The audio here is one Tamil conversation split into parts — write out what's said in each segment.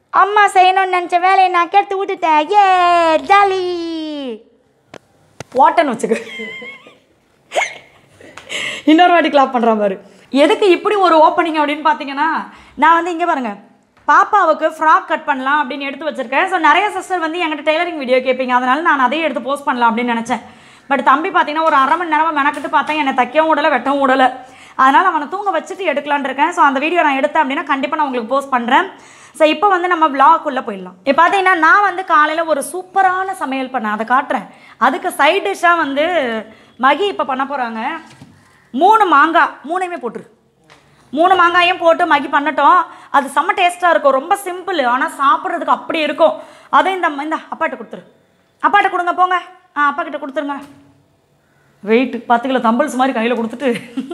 அம்மா செய்யணும்னு நினச்ச வேலையை நான் கெடுத்து விட்டுட்டேன் ஏ ஜாலி ஓட்டன்னு வச்சுக்க இன்னொரு வாட்டி கிளாப் பண்ணுறான் பாரு எதுக்கு இப்படி ஒரு ஓப்பனிங் அப்படின்னு பார்த்தீங்கன்னா நான் வந்து இங்கே பாருங்க பாப்பாவுக்கு ஃப்ராக் கட் பண்ணலாம் அப்படின்னு எடுத்து வச்சிருக்கேன் ஸோ நிறைய சிஸ்டர் வந்து என்கிட்ட டெய்லரிங் வீடியோ கேட்பீங்க அதனால நான் அதையும் எடுத்து போஸ்ட் பண்ணலாம் அப்படின்னு நினச்சேன் பட் தம்பி பார்த்தீங்கன்னா ஒரு அரை மணி நேரமாக மெனக்கிட்டு பார்த்தேன் என்னை தைக்கவும் விடலை வெட்டவும் விடலை அதனால் அவனை தூங்க வச்சுட்டு எடுக்கலான்னு இருக்கேன் ஸோ அந்த வீடியோ நான் எடுத்தேன் அப்படின்னா கண்டிப்பாக நான் உங்களுக்கு போஸ்ட் பண்ணுறேன் ஸோ இப்போ வந்து நம்ம vlog-குள்ள போயிடலாம் இப்போ பார்த்தீங்கன்னா நான் வந்து காலையில் ஒரு சூப்பரான சமையல் பண்ணேன் அதை காட்டுறேன் அதுக்கு சைட் டிஷ்ஷாக வந்து மகி இப்போ பண்ண போகிறாங்க மூணு மாங்காய் மூணையுமே போட்டுரு மூணு மாங்காயும் போட்டு மகி பண்ணட்டும் அது செம்ம டேஸ்ட்டாக இருக்கும் ரொம்ப சிம்பிள் ஆனால் சாப்பிட்றதுக்கு அப்படி இருக்கும் அதை இந்த இந்த அப்பாட்ட கொடுத்துரு அப்பாட்ட கொடுங்க போங்க ஆ அப்பா கிட்ட கொடுத்துருங்க வெயிட் பத்து கிலோ தம்பிள்ஸ் மாதிரி கையில் கொடுத்துட்டு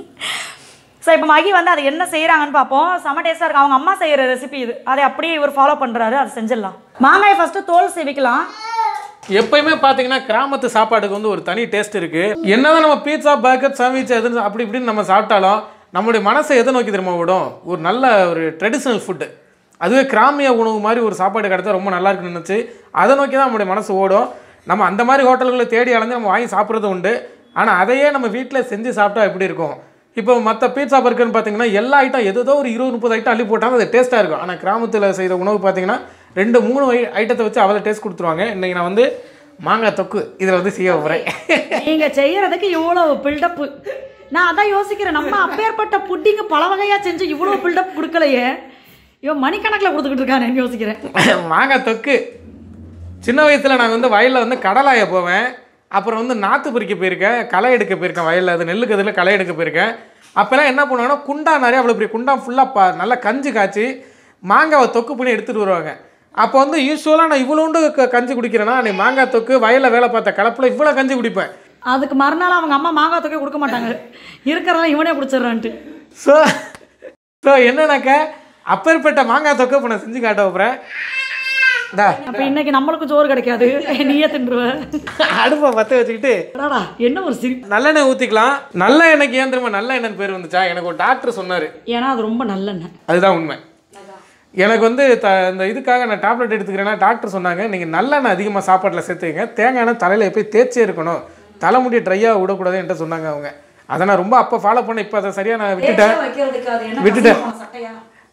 ஸோ இப்போ மகி வந்து அதை என்ன செய்கிறாங்கன்னு பார்ப்போம் செம்ம டேஸ்ட்டாக இருக்கும் அவங்க அம்மா செய்கிற ரெசிபி இது அதை அப்படியே இவர் ஃபாலோ பண்ணுறாரு அதை செஞ்சிடலாம் மாங்காயை ஃபஸ்ட்டு தோல் சேவிக்கலாம் எப்பயுமே பார்த்தீங்கன்னா கிராமத்து சாப்பாடுக்கு வந்து ஒரு தனி டேஸ்ட் இருக்கு என்னதான் நம்ம பீட்சா பர்கர் சாண்ட்விச் எது அப்படி இப்படின்னு நம்ம சாப்பிட்டாலும் நம்மளுடைய மனசை எதை நோக்கி திரும்ப விடும் ஒரு நல்ல ஒரு ட்ரெடிஷ்னல் ஃபுட்டு அதுவே கிராமிய உணவு மாதிரி ஒரு சாப்பாடு கிடைத்தா ரொம்ப நல்லா இருக்குன்னு நினச்சி அதை நோக்கி தான் நம்மளுடைய மனசு ஓடும் நம்ம அந்த மாதிரி ஹோட்டல்களை தேடி அலைஞ்சு நம்ம வாங்கி சாப்பிட்றது உண்டு ஆனால் அதையே நம்ம வீட்டில் செஞ்சு சாப்பிட்டா எப்படி இருக்கும் இப்போ மற்ற பீட்சா பர்கர்னு பார்த்தீங்கன்னா எல்லா ஐட்டம் ஏதோ ஒரு இருபது முப்பது ஐட்டம் அள்ளி போட்டாலும் அது டேஸ்ட்டாக இருக்கும் ஆனால் கிராமத்தில் செய்கிற உணவு பார்த்தீங்கன்னா ரெண்டு மூணு ஐ- ஐட்டத்தை வச்சு அவ்வளோ டேஸ்ட் கொடுத்துருவாங்க இன்றைக்கி நான் வந்து மாங்காய் தொக்கு இதில் வந்து செய்ய போகிறேன் நீங்க செய்யறதுக்கு இவ்வளவு பில்டப் நான் அதான் யோசிக்கிறேன் நம்ம அப்பேற்பட்ட புட்டிங்க பல வகையா செஞ்சு இவ்வளவு பில்டப் கொடுக்கலையே இவன் மணிக்கணக்கில் கொடுத்துக்கிட்டு இருக்கானேன்னு யோசிக்கிறேன் மாங்காய் தொக்கு சின்ன வயசில் நான் வந்து வயலில் வந்து கடலாய போவேன் அப்புறம் வந்து நாற்று பறிக்க போயிருக்கேன் களை எடுக்க போயிருக்கேன் வயலில் அது நெல்லு கதிரில் களை எடுக்க போயிருக்கேன் அப்போல்லாம் என்ன பண்ணுவாங்கன்னா குண்டா நிறைய அவ்வளோ பெரிய குண்டா ஃபுல்லாக ப நல்லா கஞ்சி காய்ச்சி மாங்காவை தொக்கு பண்ணி எடுத்துகிட்டு வருவாங்க அப்போ வந்து யூஸ்வலாக நான் இவ்வளோண்டு க- கஞ்சி குடிக்கிறேன்னா நீ மாங்காய் தொக்கு வயலில் வேலை பார்த்த கலப்பில் இவ்வளோ கஞ்சி குடிப்பேன் அதுக்கு மறுநாள் அவங்க அம்மா மாங்காய் தொகை கொடுக்க மாட்டாங்க இருக்கிறதெல்லாம் இவனே குடிச்சிடுறான்ட்டு ஸோ ஸோ என்னன்னாக்கா அப்பேற்பட்ட மாங்காய் தொக்கு இப்போ நான் செஞ்சு காட்ட போகிறேன் இந்தா அப்ப இன்னைக்கு நம்மளுக்கும் சோறு கிடைக்காது நீயே தின்றுவ அடுப்பை பற்ற வச்சுக்கிட்டு அடாடா, என்ன ஒரு சிரிப்பு நல்லெண்ணெய் ஊற்றிக்கலாம் நல்ல எண்ணெய்க்கு ஏன் தெரியுமா நல்ல எண்ணெய் பேர் வந்துச்சா எனக்கு ஒரு டாக்டர் சொன்னார் ஏன்னா அது ரொம்ப நல்லெண்ணெய் அதுதான் உண்மை எனக்கு வந்து த இந்த இதுக்காக நான் டேப்லெட் எடுத்துக்கிறேன்னா டாக்டர் சொன்னாங்க நீங்கள் நல்லெண்ணெய் அதிகமாக சாப்பாட்டில் சேர்த்துக்கங்க தேங்காய் எண்ணெய் தலையில் எப்போயும் தேய்ச்சே இருக்கணும் தலைமுடி ட்ரையாக விடக்கூடாது என்கிட்ட சொன்னாங்க அவங்க அதை நான் ரொம்ப அப்போ ஃபாலோ பண்ண இப்போ அதை சரியாக நான் விட்டுட்டேன் வைக்கிறதுக்கு அது என்ன விட்டுட்டேன். கசப்பான சட்டையா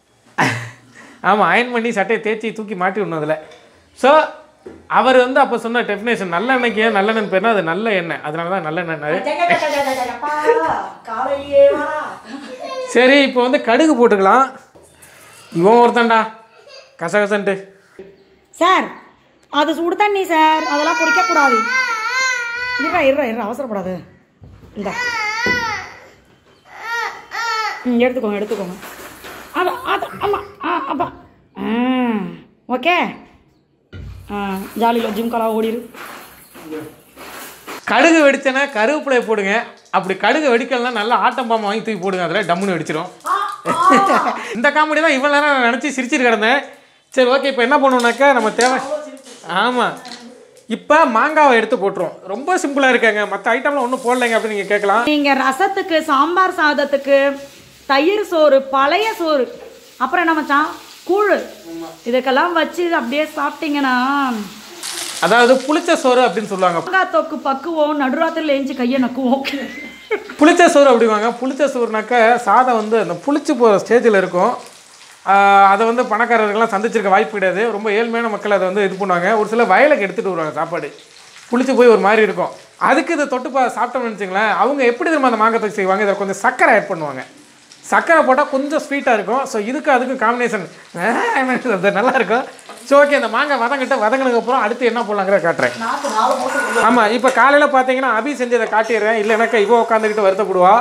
ஆமாம் அயன் பண்ணி சட்டையை தேய்ச்சி தூக்கி மாட்டி விடணும் அதில் ஸோ அவர் வந்து அப்போ சொன்ன டெஃபினேஷன் நல்லெண்ணெய்க்கு ஏன் நல்லெண்ணெய் பேர்னா அது நல்ல எண்ணெய் அதனால தான் நல்லெண்ணெய் காலையிலே வாடா சரி இப்போ வந்து கடுகு போட்டுக்கலாம் இவன் ஒருத்தன்டா கசகசன்ட்டு சார் அது சுடு தண்ணி சார் அதெல்லாம் குடிக்கக்கூடாது இருறா இருறா இருறா அவசரப்படாது இந்த ம் எடுத்துக்கோங்க எடுத்துக்கோங்க அது அது ஆமாம் ஆ அப்பா ம் ஓகே ஆ ஜாலியில் ஜிம் கலா ஓடிரு கடுகு வெடிச்சேன்னா கருவேப்பிலையை போடுங்க அப்படி கடுகு வெடிக்கலன்னா நல்லா ஆட்டம் பாம்பு வாங்கி தூக்கி போடுங்க அதில் டம்முன்னு வெடிச்சிடும் இந்த காமெடி தான் இவ்வளோ நேரம் நான் நினச்சி சிரிச்சிட்டு கிடந்தேன் சரி ஓகே இப்போ என்ன பண்ணுவோம்னாக்கா நம்ம தேவை ஆமாம் இப்போ மாங்காவை எடுத்து போட்டுருவோம் ரொம்ப சிம்பிளாக இருக்காங்க மற்ற ஐட்டம்லாம் ஒன்றும் போடலைங்க அப்படின்னு நீங்கள் கேட்கலாம் நீங்கள் ரசத்துக்கு சாம்பார் சாதத்துக்கு தயிர் சோறு பழைய சோறு அப்புறம் என்ன மச்சான் கூழ் இதுக்கெல்லாம் வச்சு அப்படியே சாப்பிட்டீங்கன்னா அதாவது புளிச்ச சோறு அப்படின்னு சொல்லுவாங்க மாங்காய் தொக்கு பக்குவோம் நடுராத்திரியில் ஏஞ்சி கையை நக்குவோம் புளிச்ச சோறு அப்படிவாங்க புளிச்ச சோறுனாக்க சாதம் வந்து அந்த புளிச்சு போகிற ஸ்டேஜில் இருக்கும் ஆஹ் அதை வந்து பணக்காரர்கள்லாம் சந்திச்சிருக்க வாய்ப்பு கிடையாது ரொம்ப ஏழ்மையான மக்கள் அதை வந்து இது பண்ணுவாங்க ஒரு சில வயலுக்கு எடுத்துகிட்டு வருவாங்க சாப்பாடு புளிச்சு போய் ஒரு மாதிரி இருக்கும் அதுக்கு இதை தொட்டு பா சாப்பிட்டோம்னு வச்சுங்களேன் அவங்க எப்படி திரும்ப அந்த மாங்கத்துக்கு செய்வாங்க இதில் கொஞ்சம் சர்க்கரை ஆட் பண்ணுவாங்க சர்க்கரை போட்டால் கொஞ்சம் ஸ்வீட்டாக இருக்கும் ஸோ இதுக்கு அதுக்கு காம்பினேஷன் அது நல்லா இருக்கும் ஸோ ஓகே இந்த மாங்காய் வதங்கிட்டு வதங்கினதுக்கு அப்புறம் அடுத்து என்ன போடலாங்கிற காட்டுறேன் ஆமாம் இப்போ காலையில் பார்த்தீங்கன்னா அபி செஞ்சதை காட்டிடுறேன் இல்லைனாக்கா இவ உட்காந்துக்கிட்டு வருத்தப்படுவா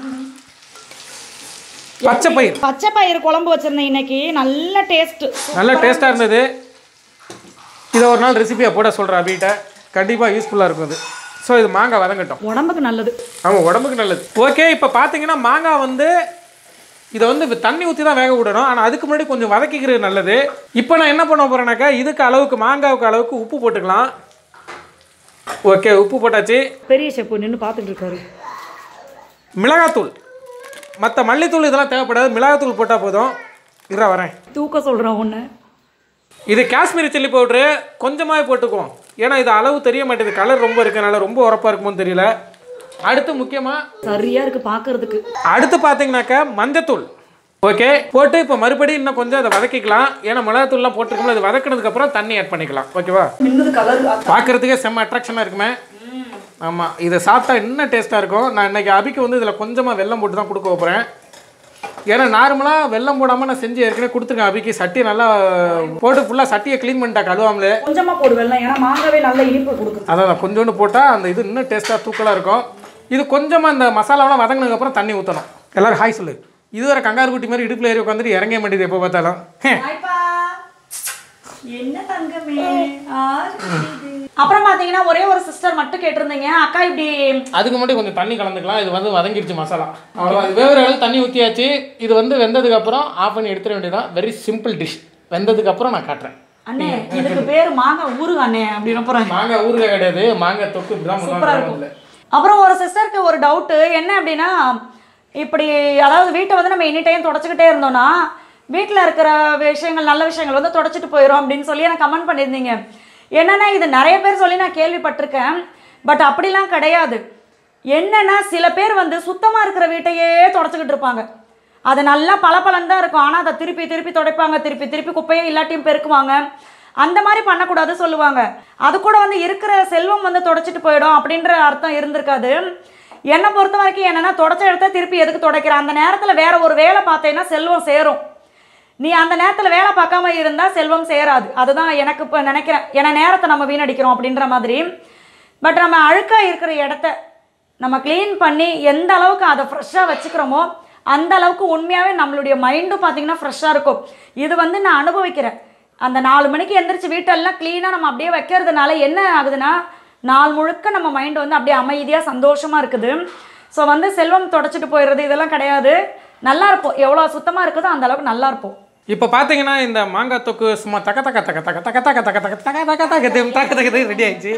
பச்சை பயிர் பச்சை பயிர் குழம்பு வச்சிருந்தேன் இன்னைக்கு நல்ல டேஸ்ட் நல்ல டேஸ்ட்டாக இருந்தது இதை ஒரு நாள் ரெசிபியாக போட சொல்கிறேன் அபிகிட்ட கண்டிப்பாக யூஸ்ஃபுல்லாக இருக்கும் இது ஸோ இது மாங்காய் வதங்கட்டும் உடம்புக்கு நல்லது ஆமாம் உடம்புக்கு நல்லது ஓகே இப்போ பார்த்தீங்கன்னா மாங்காய் வந்து இதை வந்து இப்ப தண்ணி ஊற்றி தான் வேக விடணும் ஆனால் அதுக்கு முன்னாடி கொஞ்சம் வதக்கிக்கிறது நல்லது இப்போ நான் என்ன பண்ண போகிறேன்னாக்கா இதுக்கு அளவுக்கு மாங்காவுக்கு அளவுக்கு உப்பு போட்டுக்கலாம் ஓகே உப்பு போட்டாச்சு பெரிய ஷெப்பு நின்று பார்த்துட்டு இருக்காரு மிளகாத்தூள் மற்ற மல்லித்தூள் இதெல்லாம் தேவைப்படாது மிளகாத்தூள் போட்டால் போதும் இருடா வரேன் தூக்க சொல்கிறேன் ஒன்று இது காஷ்மீரி சில்லி பவுட்ரு கொஞ்சமாகவே போட்டுக்குவோம் ஏன்னா இது அளவு தெரிய மாட்டேது கலர் ரொம்ப இருக்கனால ரொம்ப உரப்பாக இருக்குமோன்னு தெரியல அடுத்து முக்கியமாக சரியா இருக்கு பாக்குறதுக்கு அடுத்து பார்த்தீங்கன்னாக்கா மஞ்சத்தூள் ஓகே போட்டு இப்போ மறுபடியும் இன்னும் கொஞ்சம் அதை வதக்கிக்கலாம் ஏன்னா மிளகாத்தூள்லாம் போட்டிருக்கோம்ல அது வதக்கினதுக்கப்புறம் தண்ணி ஆட் பண்ணிக்கலாம் ஓகேவா இன்னது கலர் பார்க்குறதுக்கே செம்ம அட்ராக்ஷனாக இருக்குமே ஆமாம் இதை சாப்பிட்டா இன்னும் டேஸ்ட்டாக இருக்கும் நான் இன்னைக்கு அபிக்கு வந்து இதில் கொஞ்சமாக வெல்லம் போட்டு தான் கொடுக்க போகிறேன் ஏன்னா நார்மலாக வெல்லம் போடாமல் நான் செஞ்சு ஏற்கனவே கொடுத்துருக்கேன் அபிக்கு சட்டி நல்லா போட்டு ஃபுல்லாக சட்டியை க்ளீன் பண்ணிட்டா கழுவாமலே கொஞ்சமா போடுவேன் ஏன்னா மாங்காவே நல்ல இனிப்பு கொடுக்குது அதான் கொஞ்சோண்டு போட்டால் அந்த இது இன்னும் டேஸ்ட்டாக தூக்கலாக இருக்கும் இது கொஞ்சமாக அந்த மசாலாவெல்லாம் வதங்கினதுக்கப்புறம் தண்ணி ஊற்றணும் எல்லாரும் ஹாய் சொல்லு இதுவரை கங்காரு குட்டி மாதிரி இடுப்பில் ஏறி உட்காந்துட்டு இறங்க மாட்டேது எப்போ பார்த்தாலும் ஹே. என்ன தங்கமே அப்புறம் பாத்தீங்கன்னா ஒரே ஒரு சிஸ்டர் மட்டும் கேட்டிருந்தீங்க அக்கா இப்படி அதுக்கு மட்டும் கொஞ்சம் தண்ணி கலந்துக்கலாம் இது வந்து வதங்கிடுச்சு மசாலா அவ்வளோதான் இது வேறு அளவு தண்ணி ஊற்றியாச்சு இது வந்து வெந்ததுக்கப்புறம் ஆஃப் பண்ணி எடுத்துட வேண்டியதான் வெரி சிம்பிள் டிஷ் வெந்ததுக்கப்புறம் நான் காட்டுறேன் அண்ணே இதுக்கு பேர் மாங்காய் ஊறுகாய் அண்ணே அப்படின்னு போறாங்க மாங்காய் ஊறுகாய் கிடையாது மாங்காய் தொக்கு இப்படி தான் சூப்பரா பண்ணுவாங்க இருக்கும் அப்புறம் ஒரு சிஸ்டருக்கு ஒரு டவுட்டு என்ன அப்படின்னா இப்படி அதாவது வீட்டை வந்து நம்ம எனி டைம் தொடச்சிக்கிட்டே இருந்தோம்னா வீட்டில் இருக்கிற விஷயங்கள் நல்ல விஷயங்கள் வந்து தொடச்சிட்டு போயிடும் அப்படின்னு சொல்லி எனக்கு கமெண்ட் பண்ணியிருந்தீங்க என்னன்னா இது நிறைய பேர் சொல்லி நான் கேள்விப்பட்டிருக்கேன் பட் அப்படிலாம் கிடையாது என்னன்னா சில பேர் வந்து சுத்தமாக இருக்கிற வீட்டையே தொடச்சிக்கிட்டு இருப்பாங்க அது நல்லா பளபளன்னு தான் இருக்கும் ஆனால் அதை திருப்பி திருப்பி துடைப்பாங்க திருப்பி திருப்பி குப்பையை இல்லாட்டியும் பெருக்குவாங்க அந்த மாதிரி பண்ணக்கூடாது சொல்லுவாங்க அது கூட வந்து இருக்கிற செல்வம் வந்து தொடச்சிட்டு போயிடும் அப்படின்ற அர்த்தம் இருந்திருக்காது என்னை பொறுத்த வரைக்கும் என்னன்னா தொடச்ச இடத்த திருப்பி எதுக்கு துடைக்கிற அந்த நேரத்தில் வேற ஒரு வேலை பார்த்தேன்னா செல்வம் சேரும் நீ அந்த நேரத்தில் வேலை பார்க்காம இருந்தால் செல்வம் சேராது அதுதான் எனக்கு இப்போ நினைக்கிறேன் ஏன்னா நேரத்தை நம்ம வீணடிக்கிறோம் அப்படின்ற மாதிரி பட் நம்ம அழுக்காக இருக்கிற இடத்த நம்ம க்ளீன் பண்ணி எந்த அளவுக்கு அதை ஃப்ரெஷ்ஷாக வச்சுக்கிறோமோ அந்த அளவுக்கு உண்மையாகவே நம்மளுடைய மைண்டும் பார்த்தீங்கன்னா ஃப்ரெஷ்ஷாக இருக்கும் இது வந்து நான் அனுபவிக்கிறேன் அந்த நாலு மணிக்கு எந்திரிச்சு வீட்டெல்லாம் க்ளீனாக நம்ம அப்படியே வைக்கிறதுனால என்ன ஆகுதுன்னா நாள் முழுக்க நம்ம மைண்ட் வந்து அப்படியே அமைதியாக சந்தோஷமாக இருக்குது ஸோ வந்து செல்வம் தொடச்சிட்டு போயிடுறது இதெல்லாம் கிடையாது நல்லா இருப்போம் எவ்வளோ சுத்தமாக இருக்குதோ அந்த அளவுக்கு நல்லா இருப்போம் இப்போ பார்த்தீங்கன்னா இந்த மாங்காய் தொக்கு சும்மா தக்க தக்க தக்க தக்க தக்க தக்க தக்க தக்க தக்க தக்க தக்க தக்க தக்க தக்க ரெடி ஆயிடுச்சு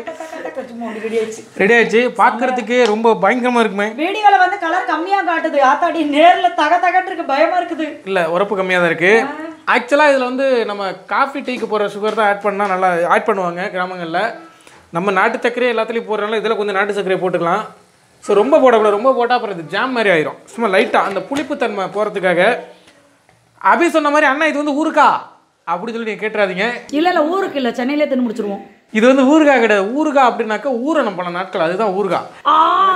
ரெடி ஆயிடுச்சு பார்க்கறதுக்கு ரொம்ப பயங்கரமா இருக்குமே வீடியோவில் வந்து கலர் கம்மியாக காட்டுது ஆத்தாடி நேரில் தக தகட்டு இருக்கு பயமாக இருக்குது இல்லை உரப்பு கம்மியாக தான் இருக்குது ஆக்சுவலாக இதில் வந்து நம்ம காஃபி டீக்கு போடுற சுகர் தான் ஆட் பண்ணால் நல்லா ஆட் பண்ணுவாங்க கிராமங்களில் நம்ம நாட்டு சர்க்கரை எல்லாத்துலேயும் போடுறனால இதில் கொஞ்சம் நாட்டு சர்க்கரை போட்டுக்கலாம் ஸோ ரொம்ப போடக்கூடாது ரொம்ப போட்டால் அப்புறம் இது ஜாம் மாதிரி ஆயிரும் சும்மா லைட்டாக அந்த புளிப்புத்தன்மை போகிறதுக்காக அபி சொன்ன மாதிரி அண்ணா இது வந்து ஊருக்கா அப்படி சொல்லி நீங்கள் கேட்டுறாதீங்க இல்லை இல்லை ஊருக்கு இல்லை சென்னையிலே தின்னு முடிச்சிருவோம் இது வந்து ஊறுகாய் கிடையாது ஊறுகாய் அப்படின்னாக்கா ஊறணும் பல நாட்கள் அதுதான் ஊறுகாய் ஆ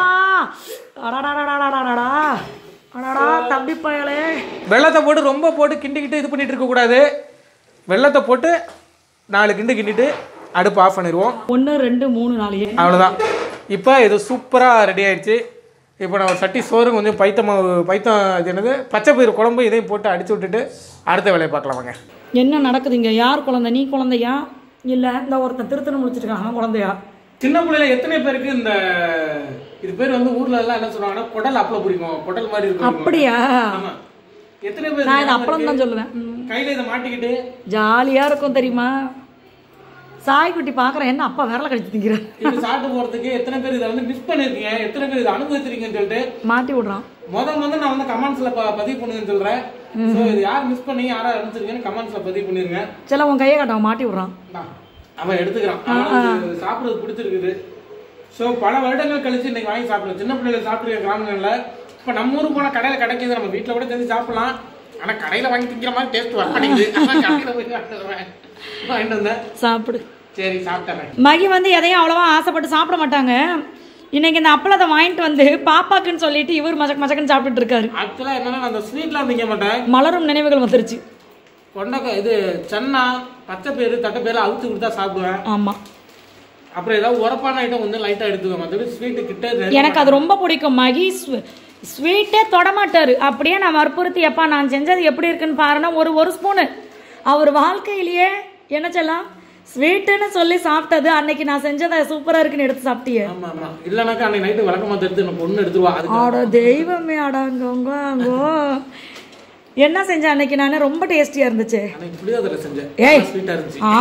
அடாடாடாடாடாடாடா அடாடா தம்பி பயலே வெள்ளத்தை போட்டு ரொம்ப போட்டு கிண்டிக்கிட்டு இது பண்ணிட்டு இருக்கக்கூடாது வெள்ளத்தை போட்டு நாலு கிண்டு கிண்டிட்டு அடுப்பு ஆஃப் பண்ணிடுவோம் ஒன்று ரெண்டு மூணு நாலு ஏழு. அவ்வளோதான் இப்போ இது சூப்பராக ரெடி ஆயிடுச்சு இப்போ நான் ஒரு சட்டி சோறு கொஞ்சம் பைத்த மாவு பைத்தம் இது என்னது பச்சை பயிறு குழம்பு இதையும் போட்டு அடிச்சு விட்டுட்டு அடுத்த வேலையை பார்க்கலாம் வாங்க என்ன நடக்குதுங்க யார் குழந்தை நீ குழந்தையா இல்லை இந்த ஒருத்தன் திருத்தணி முடிச்சிருக்காங்க குழந்தையா சின்ன பிள்ளைல எத்தனை பேருக்கு இந்த இது பேர் வந்து ஊர்ல எல்லாம் என்ன சொல்லுவாங்கன்னா குடல் அப்பளம் பிடிக்கும் குடல் மாதிரி இருக்கும் அப்படியா ஆமா எத்தனை பேர் நான் இது அப்பளம் தான் சொல்லுவேன் ம். கையில இதை மாட்டிக்கிட்டு ஜாலியாக இருக்கும் தெரியுமா சாய்க்குட்டி பார்க்குறேன் என்ன அப்பா விரல கடிச்சு திங்கிறார் இது சாப்பிட்டு போறதுக்கு எத்தனை பேர் இதை வந்து மிஸ் பண்ணிருக்கீங்க எத்தனை பேர் இதை அனுபவிச்சிருக்கீங்கன்னு சொல்லிட்டு மாட்டி விடுறான் முதல் முதல்ல நான் வந்து கமெண்ட்ஸ்ல பதிவு பண்ணுங்கன்னு சொல்றேன் ஸோ இது யார் மிஸ் பண்ணி யாரா அனுப்பிச்சிருக்கீங்கன்னு கமெண்ட்ஸ்ல பதிவு பண்ணிருங்க சில உன் கையை காட்ட அவன் மாட்டி விடுறான் இந்தா, அவன் எடுத்துக்கிறான் அவனுக்கு இது சாப்பிடுறது பிடிச்சிருக்குது ஸோ பல வருடங்கள் கழிச்சு இன்னைக்கு வாங்கி சாப்பிடலாம் சின்ன பிள்ளைங்க சாப்பிடுற கிராமங்கள்ல இப்போ நம்ம ஊருக்கு போனா கடையில கிடைக்குது நம்ம வீட்டில் கூட செஞ்சு சாப்பிடலாம் ஆனா கடையில வாங்கி திங்கிற மாதிரி டேஸ்ட் வர மாட்டேங்குது அதான் கடையில போய் வாங்கிட்டு வருவேன். வாங்கிட்டு வந்தேன் சாப்பிடு சரி சாப்பிட்டேன் மகி வந்து எதையும் அவ்வளவா ஆசைப்பட்டு சாப்பிட மாட்டாங்க இன்னைக்கு இந்த அப்பளத்தை வாங்கிட்டு வந்து பாப்பாக்குன்னு சொல்லிட்டு இவர் மசக் மசக்குன்னு சாப்பிட்டுட்டு இருக்காரு ஆக்சுவலாக என்னன்னா நான் அந்த ஸ்வீட்லாம் திங்க மாட்டேன் மலரும் நினைவுகள் வந்துருச்சு கொண்டக்காய் இது சன்னா பச்சை பயிறு தட்டை பயிறு அவுத்து கொடுத்தா சாப்பிடுவேன் ஆமா அப்புறம் ஏதாவது உரப்பான ஐட்டம் கொஞ்சம் லைட்டாக எடுத்துக்குவேன் மற்றபடி ஸ்வீட்டு கிட்ட நெருங்க எனக்கு அது ரொம்ப பிடிக்கும் மகி ஸ்வீட்டே தொடமாட்டாரு அப்படியே நான் வற்புறுத்தி எப்பா நான் செஞ்சது எப்படி இருக்குன்னு பாருன்னா ஒரு ஒரு ஸ்பூனு அவர் வாழ்க்கையிலேயே என்ன சொல்லலாம் ஸ்வீட்டுன்னு சொல்லி சாப்பிட்டது அன்னைக்கு நான் செஞ்சதை சூப்பரா இருக்குன்னு எடுத்து சாப்பிட்டியே ஆமா ஆமா இல்லைனாக்கா அன்னைக்கு நைட்டு விளக்கமாக எடுத்து நம்ம பொண்ணு எடுத்துருவா அதுக்கு ஆட தெய்வமே அடாங்கோங்க அங்கோ என்ன செஞ்சேன் அன்னைக்கு நான் ரொம்ப டேஸ்டியா இருந்துச்சு அன்னைக்கு புளியோதரை செஞ்சேன் ஏய். ஸ்வீட்டாக இருந்துச்சு ஆ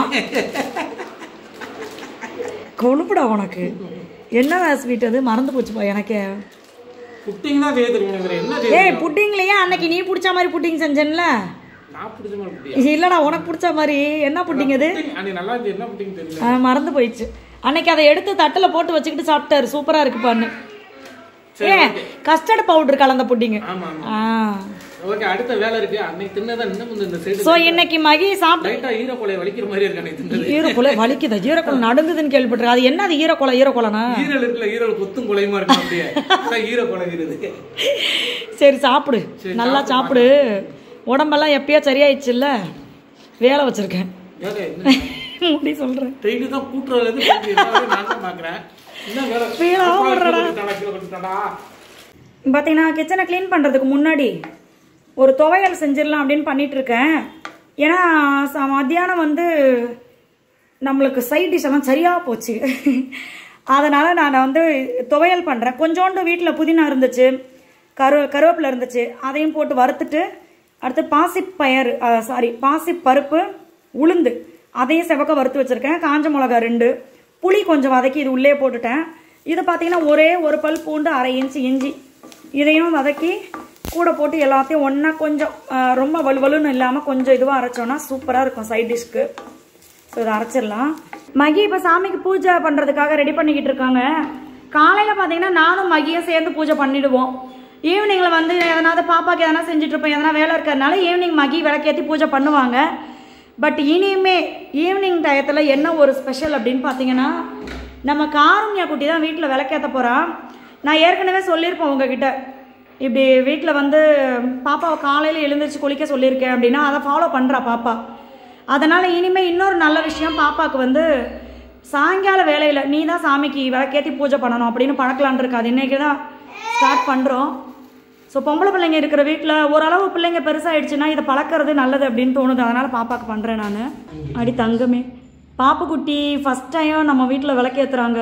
கொழுப்புடா உனக்கு என்னடா ஸ்வீட் அது மறந்து போச்சுப்பா எனக்கு புட்டிங் தான் செய்ய தெரியும் எனக்கு வேற என்ன செய்ய ஏய் புட்டிங்லயே அன்னைக்கு நீ பிடிச்ச மாதிரி புட்டிங் செஞ்சேன்ல நான் பிடிச்ச மாதிரி புட்டியா இல்லடா உனக்கு பிடிச்ச மாதிரி என்ன புட்டிங்க இது அன்னைக்கு நல்லா இருந்துச்சு என்ன புட்டிங்க தெரியல ஆ, மறந்து போயிடுச்சு அன்னைக்கு அதை எடுத்து தட்டில் போட்டு வச்சுக்கிட்டு சாப்பிட்டாரு சூப்பரா இருக்கு பான்னு ஏன் கஸ்டர்ட் பவுடர் கலந்த புட்டிங்க ஆமா ஆமா ஆ ஓகே அடுத்த வேலை இருக்கு அன்னைக்கு தின்னதான் இன்னும் கொஞ்சம் இந்த சைடு ஸோ இன்னைக்கு மகி சாப்பிட்டு லைட்டா ஈரக்கொலை வலிக்கிற மாதிரி இருக்கு அன்னைக்கு தின்னது ஈரக்குலை வலிக்குதா ஈரக்குலை நடுங்குதுன்னு கேள்விப்பட்டிருக்கேன் அது என்ன அது ஈரக்குலை ஈரக்குலைனா ஈரல் இருக்குல்ல ஈரல் கொத்தும் கொலையுமா இருக்கும் அப்படியே அதான் ஈரக்கொலைங்கிறது சரி சாப்பிடு நல்லா சாப்பிடு உடம்பெல்லாம் எப்பயோ சரியாயிடுச்சுல்ல வேலை வச்சிருக்கேன் வேலை என்ன முடி சொல்றேன் டெய்லி தான் கூட்டுறதுல இருந்து பேசி எல்லா வேலையும் நான் தான் பாக்குறேன் என்ன வேலை Feel ஆ அப்பா விடுறடா. கீழே கொட்டிட்டாடா, கீழே கொட்டிட்டாடா. பார்த்தீங்கன்னா கிச்சனை க்ளீன் பண்ணுறதுக்கு முன்னாடி ஒரு துவையல் செஞ்சிடலாம் அப்படின்னு பண்ணிட்டு இருக்கேன் ஏன்னா ச- மத்தியானம் வந்து நம்மளுக்கு சைட் டிஷ் எல்லாம் சரியாக போச்சு அதனால் நான் வந்து துவையல் பண்ணுறேன் கொஞ்சோண்டு வீட்டில் புதினா இருந்துச்சு கரு கருவேப்பிலை இருந்துச்சு அதையும் போட்டு வறுத்துட்டு அடுத்து பாசிப்பயறு சாரி பாசி பருப்பு உளுந்து அதையும் செவக்க வறுத்து வச்சுருக்கேன் காஞ்ச மிளகா ரெண்டு புளி கொஞ்சம் வதக்கி இது உள்ளே போட்டுட்டேன் இது பார்த்தீங்கன்னா ஒரே ஒரு பல் பூண்டு அரை இன்ச்சு இஞ்சி இதையும் வதக்கி கூட போட்டு எல்லாத்தையும் ஒன்றா கொஞ்சம் ஆ, ரொம்ப வலுவலுன்னு இல்லாமல் கொஞ்சம் இதுவாக அரைச்சோன்னா சூப்பராக இருக்கும் சைட் டிஷ்க்கு ஸோ இதை அரைச்சிடலாம் மகி இப்போ சாமிக்கு பூஜை பண்ணுறதுக்காக ரெடி பண்ணிக்கிட்டு இருக்காங்க காலையில் பார்த்தீங்கன்னா நானும் மகியும் சேர்ந்து பூஜை பண்ணிடுவோம் ஈவினிங்கில் வந்து எதனாவது பாப்பாக்கு எதனா செஞ்சுட்டு இருப்போம் எதனா வேலை இருக்கிறதுனால ஈவினிங் மகி விளக்கேற்றி பூஜை பண்ணுவாங்க பட் இனிமே ஈவினிங் டயத்தில் என்ன ஒரு ஸ்பெஷல் அப்படின்னு பார்த்தீங்கன்னா நம்ம காருண்யா குட்டி தான் வீட்டில் விளக்கேற்ற போகிறா நான் ஏற்கனவே சொல்லியிருப்பேன் உங்ககிட்ட இப்படி வீட்டில் வந்து பாப்பாவை காலையில் எழுந்திரிச்சு குளிக்க சொல்லியிருக்கேன் அப்படின்னா அதை ஃபாலோ பண்ணுறா பாப்பா அதனால் இனிமேல் இன்னொரு நல்ல விஷயம் பாப்பாவுக்கு வந்து சாயங்கால வேலையில் நீ தான் சாமிக்கு விளக்கேற்றி பூஜை பண்ணணும் அப்படின்னு பழக்கலான் இருக்கு அது இன்றைக்கி தான் ஸ்டார்ட் பண்ணுறோம் ஸோ பொம்பளை பிள்ளைங்க இருக்கிற வீட்டில் ஓரளவு பிள்ளைங்க பெருசாகிடுச்சுன்னா இதை பழக்கிறது நல்லது அப்படின்னு தோணுது அதனால் பாப்பாவுக்கு பண்ணுறேன் நான் அடி தங்கமே பாப்புக்குட்டி ஃபஸ்ட் டைம் நம்ம வீட்டில் விளக்கேற்றுறாங்க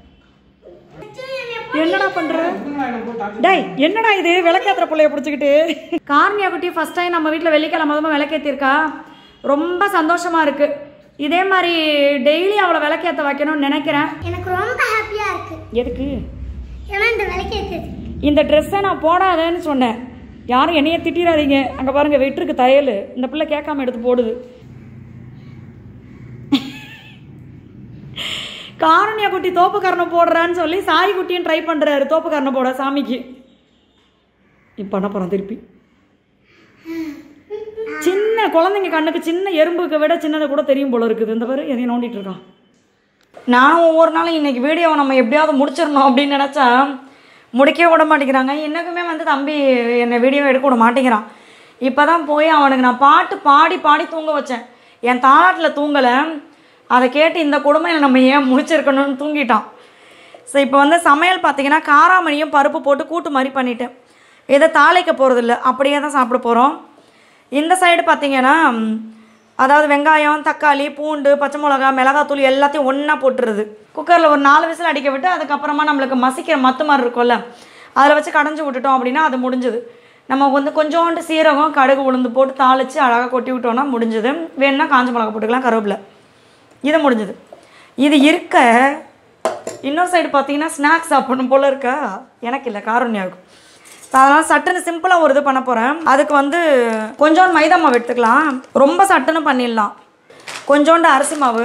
என்னடா பண்ற டேய் என்னடா இது விளக்கேத்துற புள்ளைய பிடிச்சிக்கிட்டு கார்னியா குட்டி ஃபர்ஸ்ட் டைம் நம்ம வீட்டில் வெள்ளிக்கிழமை மொதல் விளக்கேற்றிருக்கா ரொம்ப சந்தோஷமா இருக்கு இதே மாதிரி டெய்லி அவளை விளக்கேற்ற வைக்கணும்னு நினைக்கிறேன் எனக்கு ரொம்ப ஹாப்பியா இருக்கு எதுக்கு ஏன்னா இந்த விலைக்கு ஏற்றது இந்த ட்ரெஸ்ஸை நான் போடாதேன்னு சொன்னேன் யாரும் என்னைய திட்டிடாதீங்க அங்கே பாருங்க வெட்டிருக்கு தையல் இந்த பிள்ளை கேட்காம எடுத்து போடுது காரணியா குட்டி தோப்புக்கரணம் போடுறான்னு சொல்லி சாய் குட்டியும் ட்ரை பண்ணுறாரு தோப்புக்கரணம் போட சாமிக்கு இப்போ பண்ண போகிறோம் திருப்பி சின்ன குழந்தைங்க கண்ணுக்கு சின்ன எறும்புக்கு விட சின்னது கூட தெரியும் போல இருக்குது இந்த பாரு எதையும் நோண்டிட்டு இருக்கான் நானும் ஒவ்வொரு நாளும் இன்னைக்கு வீடியோவை நம்ம எப்படியாவது முடிச்சிடணும் அப்படின்னு நினச்சா முடிக்கவே விட மாட்டேங்கிறாங்க எனக்குமே வந்து தம்பி என்னை வீடியோ எடுக்க விட மாட்டேங்கிறான் இப்போ தான் போய் அவனுக்கு நான் பாட்டு பாடி பாடி தூங்க வச்சேன் என் தாளாட்டில் தூங்கலை அதை கேட்டு இந்த கொடுமையில் நம்ம ஏன் முடிச்சிருக்கணும்னு தூங்கிட்டான் ஸோ இப்போ வந்து சமையல் பார்த்தீங்கன்னா காராமணியும் பருப்பு போட்டு கூட்டு மாதிரி பண்ணிட்டேன் இதை தாளிக்க போகிறதில்ல அப்படியே தான் சாப்பிட போகிறோம் இந்த சைடு பார்த்தீங்கன்னா ம், அதாவது வெங்காயம் தக்காளி பூண்டு பச்சை மிளகா மிளகாத்தூள் எல்லாத்தையும் ஒன்றா போட்டுருது குக்கரில் ஒரு நாலு விசில் அடிக்க விட்டு அதுக்கப்புறமா நம்மளுக்கு மசிக்கிற மத்து மாதிரி இருக்கும்ல அதில் வச்சு கடைஞ்சி விட்டுட்டோம் அப்படின்னா அது முடிஞ்சுது நம்ம வந்து கொஞ்சோண்டு சீரகம் கடுகு உளுந்து போட்டு தாளித்து அழகாக கொட்டி விட்டோம்னா முடிஞ்சுது வேணும்னா காஞ்ச மிளகா போட்டுக்கலாம் கருவேப்பிலை இது முடிஞ்சுது இது இருக்க இன்னொரு சைடு பார்த்தீங்கன்னா ஸ்நாக்ஸ் சாப்பிடணும் போல இருக்கா எனக்கு இல்லை காரண்யாவுக்கு அதனால் சட்டுன்னு சிம்பிளாக ஒரு இது பண்ண போகிறேன் அதுக்கு வந்து கொஞ்சோண்டு மைதா மாவு எடுத்துக்கலாம் ரொம்ப சட்டுன்னு பண்ணிடலாம் கொஞ்சோண்டு அரிசி மாவு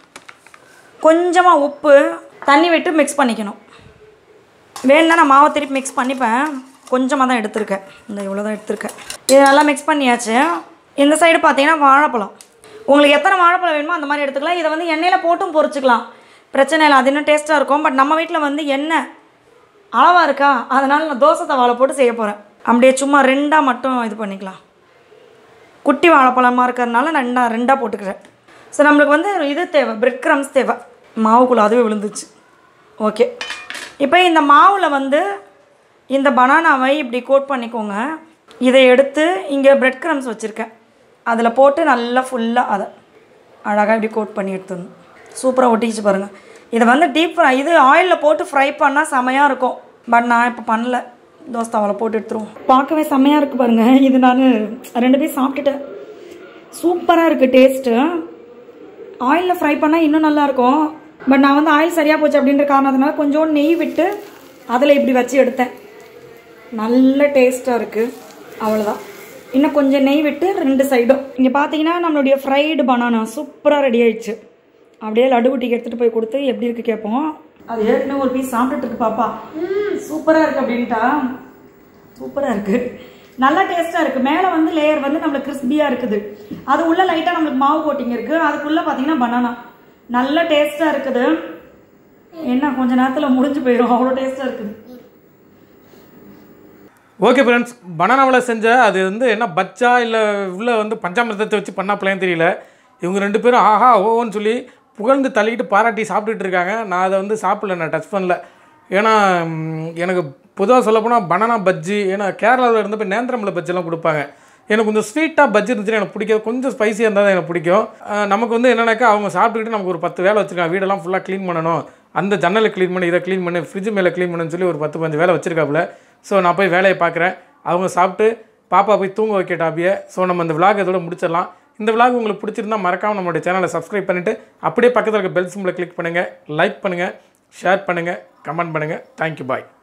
கொஞ்சமாக உப்பு தண்ணி விட்டு மிக்ஸ் பண்ணிக்கணும் வேணும்னா நான் மாவை திருப்பி மிக்ஸ் பண்ணிப்பேன் கொஞ்சமாக தான் எடுத்திருக்கேன் இந்த இவ்வளோ தான் எடுத்திருக்கேன் இது நல்லா மிக்ஸ் பண்ணியாச்சு இந்த சைடு பார்த்தீங்கன்னா வாழைப்பழம் உங்களுக்கு எத்தனை வாழைப்பழம் வேணுமோ அந்த மாதிரி எடுத்துக்கலாம் இதை வந்து எண்ணெயில் போட்டும் பொரிச்சுக்கலாம் பிரச்சனை இல்லை அது இன்னும் டேஸ்ட்டாக இருக்கும் பட் நம்ம வீட்டில் வந்து எண்ணெய் அளவாக இருக்கா அதனால் நான் தோசை தவாலை போட்டு செய்ய போகிறேன் அப்படியே சும்மா ரெண்டாக மட்டும் இது பண்ணிக்கலாம் குட்டி வாழைப்பழமாக இருக்கிறதுனால நான் ரெண்டா ரெண்டாக போட்டுக்கிறேன் ஸோ நம்மளுக்கு வந்து இது தேவை பிரெட் க்ரம்ஸ் தேவை மாவுக்குள்ளே அதுவே விழுந்துச்சு ஓகே இப்போ இந்த மாவில் வந்து இந்த பனானாவை இப்படி கோட் பண்ணிக்கோங்க இதை எடுத்து இங்கே பிரெட் க்ரம்ஸ் வச்சுருக்கேன் அதில் போட்டு நல்லா ஃபுல்லாக அதை அழகாக இப்படி கோட் பண்ணி எடுத்துடணும் சூப்பராக ஒட்டிக்கிச்சு பாருங்கள் இதை வந்து டீப் ஃப்ரை இது ஆயிலில் போட்டு ஃப்ரை பண்ணால் செமையாக இருக்கும் பட் நான் இப்போ பண்ணல தோசை தவாவில் போட்டு எடுத்துருவோம் பார்க்கவே செமையாக இருக்குது பாருங்கள் இது நான் ரெண்டு பேரும் சாப்பிட்டுட்டேன் சூப்பராக இருக்குது டேஸ்ட்டு ஆயிலில் ஃப்ரை பண்ணால் இன்னும் நல்லாயிருக்கும் பட் நான் வந்து ஆயில் சரியாக போச்சு அப்படின்ற காரணத்தினால கொஞ்சோண்டு நெய் விட்டு அதில் இப்படி வச்சு எடுத்தேன் நல்ல டேஸ்ட்டாக இருக்குது அவ்வளோதான் இன்னும் கொஞ்சம் நெய் விட்டு ரெண்டு சைடும் இங்கே பார்த்தீங்கன்னா நம்மளுடைய ஃப்ரைடு பனானா சூப்பராக ரெடி ஆயிடுச்சு அப்படியே லட்டு குட்டிக்கு எடுத்துகிட்டு போய் கொடுத்து எப்படி இருக்கு கேட்போம் அது ஏற்கனவே ஒரு பீஸ் சாப்பிட்டுட்டு இருக்கு பாப்பா சூப்பராக இருக்கு அப்படின்ட்டா சூப்பராக இருக்கு நல்லா டேஸ்ட்டாக இருக்குது மேலே வந்து லேயர் வந்து நம்மளுக்கு கிறிஸ்பியாக இருக்குது அது உள்ள லைட்டாக நம்மளுக்கு மாவு கோட்டிங் இருக்குது அதுக்குள்ளே பார்த்தீங்கன்னா பனானா நல்ல டேஸ்ட்டாக இருக்குது என்ன கொஞ்ச நேரத்தில் முடிஞ்சு போயிடும் அவ்வளோ டேஸ்ட்டாக இருக்குது ஓகே ஃப்ரெண்ட்ஸ் பனானாவில் செஞ்ச அது வந்து என்ன பச்சா இல்லை உள்ள வந்து பஞ்சாமிரதத்தை வச்சு பண்ணாப்பலையும் தெரியல இவங்க ரெண்டு பேரும் ஆஹா ஓன்னு சொல்லி புகழ்ந்து தள்ளிக்கிட்டு பாராட்டி சாப்பிட்டுட்டு இருக்காங்க நான் அதை வந்து சாப்பிடல நான் டச் பண்ணல ஏன்னா ம், எனக்கு பொதுவாக சொல்லப்போனால் பனானா பஜ்ஜி ஏன்னா கேரளாவில் இருந்தப்போ நேந்திரம்பல பஜ்ஜிலாம் கொடுப்பாங்க எனக்கு கொஞ்சம் ஸ்வீட்டாக பஜ்ஜி இருந்துச்சுன்னா எனக்கு பிடிக்கும் கொஞ்சம் ஸ்பைசியாக இருந்தால் தான் எனக்கு பிடிக்கும் அஹ் நமக்கு வந்து என்னன்னாக்கா அவங்க சாப்பிட்டுக்கிட்டு நமக்கு ஒரு பத்து வேலை வச்சுருக்காங்க வீடெல்லாம் ஃபுல்லாக க்ளீன் பண்ணணும் அந்த ஜன்னலை க்ளீன் பண்ணி இதை க்ளீன் பண்ணி ஃப்ரிட்ஜ் மேலே க்ளீன் பண்ணுன்னு சொல்லி ஒரு பத்து பஞ்சு வேலை வச்சிருக்காப்புல ஸோ நான் போய் வேலையை பார்க்குறேன் அவங்க சாப்பிட்டு பாப்பா போய் தூங்க வைக்கட்டாப்பிய ஸோ நம்ம இந்த விலாக் இதோட முடிச்சிடலாம் இந்த விலாக் உங்களுக்கு பிடிச்சிருந்தா மறக்காம நம்மளுடைய சேனலை சப்ஸ்கிரைப் பண்ணிவிட்டு அப்படியே பக்கத்தில் இருக்க பெல் சிம்பிளை கிளிக் பண்ணுங்கள் லைக் பண்ணுங்கள் ஷேர் பண்ணுங்கள் கமெண்ட் பண்ணுங்கள் தேங்க்யூ பாய்